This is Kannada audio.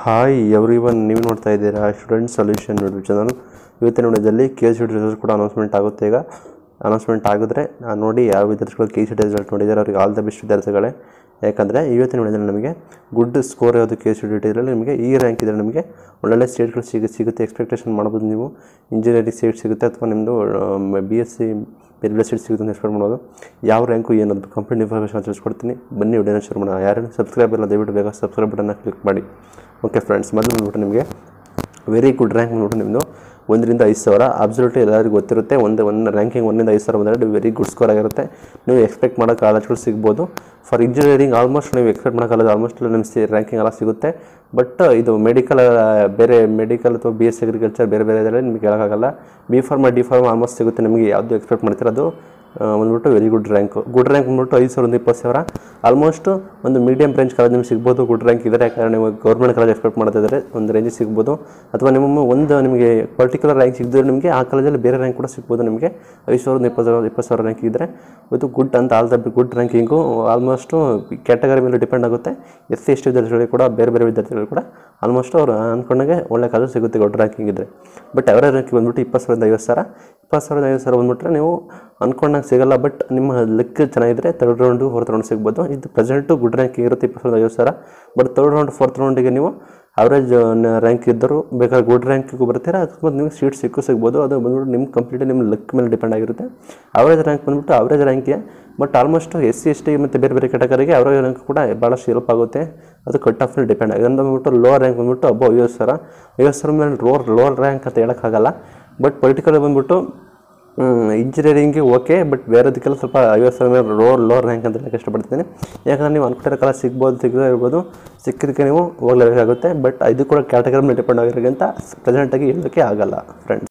ಹಾಯ್ ಎವ್ರಿ ಒನ್ ನೀವು ನೋಡ್ತಾ ಇದ್ದೀರಾ ಸ್ಟೂಡೆಂಟ್ ಸೊಲ್ಯೂಷನ್ ಯೂಟ್ಯೂಬ್ ಚಾನಲ್ ಇವತ್ತಿನ ವಿಡಿಯೋದಲ್ಲಿ ಕೆ ಸಿ ರಿಸಲ್ಟ್ ಕೂಡ ಅನೌನ್ಸ್ಮೆಂಟ್ ಆಗುತ್ತೆ ಈಗ ಅನೌನ್ಸ್ಮೆಂಟ್ ಆಗಿದ್ರೆ ನಾನು ನೋಡಿ ಯಾವ ವಿದ್ಯಾರ್ಥಿಗಳು ಕೆ ಸಿ ರಿಸಲ್ಟ್ ನೋಡಿದ್ದಾರೆ ಅವ್ರಿಗೆ ಆಲ್ ದ ಬೆಸ್ಟ್ ವಿದ್ಯಾರ್ಥಿಗಳೇ ಯಾಕಂದರೆ ಇವತ್ತಿನ ವಿಡಿಯೋದಲ್ಲಿ ನಮಗೆ ಗುಡ್ ಸ್ಕೋರ್ ಯಾವುದು ಕೆ ಸಿ ಡಿಟಿಯಲ್ಲಿ ನಿಮಗೆ ಈ ರ್ಯಾಂಕ್ ಇದ್ದರೆ ನಿಮಗೆ ಒಳ್ಳೊಳ್ಳೆ ಸೀಟ್ಗಳು ಸಿಗ ಸಿಗುತ್ತೆ ಎಕ್ಸ್ಪೆಕ್ಟೇಷನ್ ಮಾಡ್ಬೋದು ನೀವು ಇಂಜಿನಿಯರಿಂಗ್ ಸೀಟ್ ಸಿಗುತ್ತೆ ಅಥವಾ ನಿಮ್ಮದು ಬಿ ಎಸ್ ಸಿ ಬೇರೆ ಬೇರೆ ಸೀಟ್ ಸಿಗುತ್ತೆ ಅಂತ ಎಕ್ಸ್ಪೆಕ್ಟ್ ಮಾಡ್ಬೋದು ಯಾವ ರ್ಯಾಂಕು ಏನದು ಕಂಪ್ಲೀಟ್ ಇನ್ಫಾರ್ಮೇಷನ್ ತಿಳಿಸ್ಕೊಡ್ತೀನಿ ಬನ್ನಿ ವಿಡಿಯೋನ ಶುರು ಮಾಡೋಣ ಯಾರು ಸಬ್ಸ್ಕ್ರೈಬ್ ಇಲ್ಲ ದಯವಿಟ್ಟು ಬೇಗ ಸಬ್ಸ್ಕ್ರೈಬ್ ಬಟನ್ನ ಕ್ಲಿಕ್ ಮಾಡಿ ಓಕೆ ಫ್ರೆಂಡ್ಸ್ ಮೊದಲು ಬಂದ್ಬಿಟ್ಟು ನಿಮಗೆ ವೆರಿ ಗುಡ್ ರ್ಯಾಂಕ್ ಬಂದ್ಬಿಟ್ಟು ನಿಮ್ಮದು ಒಂದರಿಂದ ಐದು ಸಾವಿರ ಅಬ್ಸಲ್ಯೂಟ್ಲಿ ಎಲ್ಲರಿಗೂ ಗೊತ್ತಿರುತ್ತೆ ಒಂದು ಒಂದು ರ್ಯಾಂಕಿಂಗ್ ಒಂದರಿಂದ ಐದು ಸಾವಿರ ಬಂದರೆ ವೆರಿ ಗುಡ್ ಸ್ಕೋರ್ ಆಗಿರುತ್ತೆ ನೀವು ಎಕ್ಸ್ಪೆಕ್ಟ್ ಮಾಡೋ ಕಾಲೇಜ್ಗಳು ಸಿಗ್ಬೋದು ಫಾರ್ ಇಂಜಿನಿಯರಿಂಗ್ ಆಲ್ಮೋಸ್ಟ್ ನೀವು ಎಕ್ಸ್ಪೆಕ್ಟ್ ಮಾಡೋ ಕಾಲೇಜ್ ಆಲ್ಮೋಸ್ಟ್ ನಿಮ್ಮ ಸಿ ರ್ಯಾಂಕಿಂಗ್ ಎಲ್ಲ ಸಿಗುತ್ತೆ ಬಟ್ ಇದು ಮೆಡಿಕಲ್ ಬೇರೆ ಮೆಡಿಕಲ್ ಅಥವಾ ಬಿ ಎಸ್ ಅಗ್ರಿಕಲ್ಚರ್ ಬೇರೆ ಬೇರೆ ಇದರಲ್ಲಿ ನಿಮಗೆ ಹೇಳೋಕ್ಕಾಗಲ್ಲ B pharma D pharm almost ಸಿಗುತ್ತೆ ನಿಮಗೆ ಯಾವುದು ಎಕ್ಸ್ಪೆಕ್ಟ್ ಮಾಡ್ತೀರ ಅದು ಆ, ಬಂದ್ಬಿಟ್ಟು very good rank good rank ಬಂದ್ಬಿಟ್ಟು ಐದು ಸಾವಿರದ ಇಪ್ಪತ್ತು ಸಾವಿರ ಆಲ್ಮೋಸ್ಟ್ ಒಂದು ಮೀಡಿಯಂ ರೇಂಜ್ ಕಾಲೇಜ್ ನಿಮ್ಗೆ ಸಿಗ್ಬೋದು ಗುಡ್ ರ್ಯಾಂಕ್ ಇದ್ದಾರೆ ಯಾಕಂದರೆ ನೀವು ಗೌರ್ಮೆಂಟ್ ಕಾಲೇಜ್ ಎಕ್ಸ್ಪೆಕ್ಟ್ ಮಾಡ್ತಿದ್ದಾರೆ ಒಂದು ರೇಂಜಿಗೆ ಸಿಗ್ಬೋದು ಅಥವಾ ನಿಮ್ಮ ಒಂದು ನಿಮಗೆ ಪರ್ಟಿಕ್ಯುಲರ್ ರ್ಯಾಂಕ್ ಸಿಗದ್ರೆ ನಿಮಗೆ ಆ ಕಾಲೇಜಲ್ಲಿ ಬೇರೆ ರ್ಯಾಂಕ್ ಕೂಡ ಸಿಗ್ಬೋದು ನಿಮಗೆ ಐದು ಸಾವಿರದ ಇಪ್ಪತ್ತು ಸಾವಿರ ಇಪ್ಪತ್ತು ಸಾವಿರ ರ್ಯಾಂಕ್ ಇದ್ದರೆ ಇದು ಗುಡ್ ಅಂತ all the good ranking almost category ಮೇಲೆ ಡಿಪೆಂಡ್ ಆಗುತ್ತೆ ಎಸ್ ಸಿ ಎಸ್ ಟಿ ವಿದ್ಯಾರ್ಥಿಗಳಿಗೆ ಕೂಡ ಬೇರೆ ಬೇರೆ ವಿದ್ಯಾರ್ಥಿಗಳು ಕೂಡ ಆಲ್ಮೋಸ್ಟ್ ಅವ್ರು ಅಂದ್ಕೊಂಡಾಗೆ ಒಳ್ಳೆ ಕಾಲೇಜ್ ಸಿಗುತ್ತೆ ಗುಡ್ ರ್ಯಾಂಕಿಂಗ್ ಇದ್ದರೆ ಬಟ್ ಅವರ ರ್ಯಾಂಕಿಂಗ್ ಬಂದ್ಬಿಟ್ಟು ಇಪ್ಪತ್ತು ಸಾವಿರದ ಐವತ್ತು ಸಾವಿರ ಇಪ್ಪತ್ತು ಸಾವಿರದ ಐವತ್ತು ಸಾವಿರ ಬಂದ್ಬಿಟ್ರೆ ನೀವು ಅಂದ್ಕೊಂಡಾಗ ಸಿಗಲ್ಲ ಬಟ್ ನಿಮ್ಮ ಲೆಕ್ಕ ಚೆನ್ನಾಗಿದ್ದರೆ ತರ್ಡ್ ರೌಂಡು ಫೋರ್ತ್ ರೌಂಡ್ ಸಿಗ್ಬೋದು ಇದು ಪ್ರೆಸೆಂಟು ಗುಡ್ ರ್ಯಾಂಕಿಂಗ್ ಇರುತ್ತೆ ಇಪ್ಪತ್ತು ಸಾವಿರದ ಐವತ್ತು ಸಾವಿರ ಬಟ್ ತರ್ಡ್ ರೌಂಡ್ ಫೋರ್ತ್ ರೌಂಡಿಗೆ ನೀವು ಅವರೇಜ್ ರ್ಯಾಂಕ್ ಇದ್ದರು ಬೇಕಾದ್ರೆ ಗುಡ್ ರ್ಯಾಂಕಿಗೂ ಬರ್ತೀರಾ ಅಕಸ್ಮಾತ್ ನಿಮಗೆ ಸೀಟ್ ಸಿಕ್ಕು ಸಿಗ್ಬೋದು ಅದು ಬಂದ್ಬಿಟ್ಟು ನಿಮ್ಮ ಕಂಪ್ಲೀಟ್ ನಿಮ್ಮ ಲೆಕ್ಕ ಮೇಲೆ ಡಿಪೆಂಡ್ ಆಗಿರುತ್ತೆ ಅವರೇಜ್ ರ್ಯಾಂಕ್ ಬಂದ್ಬಿಟ್ಟು ಅವರೇಜ್ ರ್ಯಾಂಕಿಗೆ but almost S C S T ಮತ್ತು ಬೇರೆ ಬೇರೆ ಕೆಟಗರಿಗೆ ಅವರೇಜ್ ರ್ಯಾಂಕ್ ಕೂಡ ಭಾಳಷ್ಟು ಹೆಲ್ಪ್ ಆಗುತ್ತೆ ಅದು ಕಟ್ ಆಫ್ ಮೇಲೆ ಡಿಪೆಂಡ್ ಆಗಿದೆ ಅಂದ್ರೆ ಬಂದ್ಬಿಟ್ಟು ಲೋ ರ್ಯಾಂಕ್ ಬಂದ್ಬಿಟ್ಟು ಅಬ್ಬೋ ಐವತ್ತು ಸಾವಿರ ಐವತ್ತು ಸಾವಿರ ಮೇಲೆ ರೋರ್ ಲೋರ್ ರ್ಯಾಂಕ್ ಅಂತ ಹೇಳೋಕ್ಕಾಗಲ್ಲ ಬಟ್ ಪರ್ಟಿಕ್ಯುಲರ್ ಬಂದ್ಬಿಟ್ಟು ಇಂಜಿನಿಯರಿಂಗ್ಗೆ ಓಕೆ ಬಟ್ ಬೇರೆದಕ್ಕೆಲ್ಲ ಸ್ವಲ್ಪ ಐವತ್ತು ಸಾವಿರ ಮೇಲೆ ರೋ ಲೋ ರ್ಯಾಂಕ್ ಅಂತ ಹೇಳಕ್ಕೆ ಇಷ್ಟಪಡ್ತೀನಿ ಯಾಕಂದರೆ ನೀವು ಅನ್ಕೊಟ್ಟಿರೋ ಕಾಲ ಸಿಗ್ಬೋದು ಸಿಗದೇ ಇರ್ಬೋದು ಸಿಕ್ಕಿದ್ದಕ್ಕೆ ನೀವು ಹೋಗ್ಲೇಬೇಕಾಗುತ್ತೆ ಬಟ್ ಇದು ಕೂಡ ಕ್ಯಾಟಗರಿ ಮೇಲೆ ಡಿಪೆಂಡ್ ಆಗಿರೋಕ್ಕಿಂತ ಪ್ರೆಸೆಂಟಾಗಿ ಹೇಳೋಕ್ಕೆ ಆಗಲ್ಲ ಫ್ರೆಂಡ್ಸ್